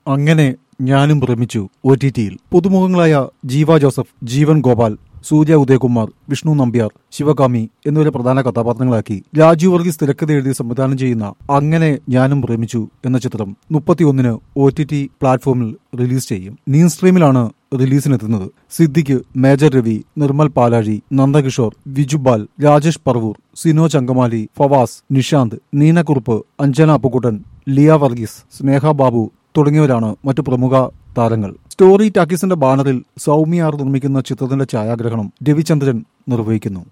അങ്ങനെ ഞാനും ഭ്രമിച്ചു O T ടിയിൽ പുതുമുഖങ്ങളായ ജീവ ജോസഫ് ജീവൻ ഗോപാൽ സൂര്യ ഉദയകുമാർ വിഷ്ണു നമ്പ്യാർ ശിവകാമി എന്നിവരെ പ്രധാന കഥാപാത്രങ്ങളാക്കി രാജു വർഗീസ് തിരക്കഥ എഴുതി സംവിധാനം ചെയ്യുന്ന അങ്ങനെ ഞാനും ഭ്രമിച്ചു എന്ന ചിത്രം മുപ്പത്തിയൊന്നിന് ഒ ടി ടി പ്ലാറ്റ്ഫോമിൽ റിലീസ് ചെയ്യും നീൻ സ്ട്രീമിലാണ് റിലീസിനെത്തുന്നത് സിദ്ദിഖ് മേജർ രവി നിർമ്മൽ പാലാഴി നന്ദകിഷോർ വിജുബാൽ രാജേഷ് പറവൂർ സിനോ ചങ്കമാലി ഫവാസ് നിഷാന്ത് നീനക്കുറുപ്പ് അഞ്ജന അപ്പുക്കുട്ടൻ ലിയ വർഗീസ് സ്നേഹ ബാബു തുടങ്ങിയവരാണ് മറ്റു പ്രമുഖ താരങ്ങൾ സ്റ്റോറി ടാക്കീസിന്റെ ബാനറിൽ സൗമ്യ ആർ നിർമ്മിക്കുന്ന ചിത്രത്തിന്റെ ഛായാഗ്രഹണം രവിചന്ദ്രൻ നിർവഹിക്കുന്നു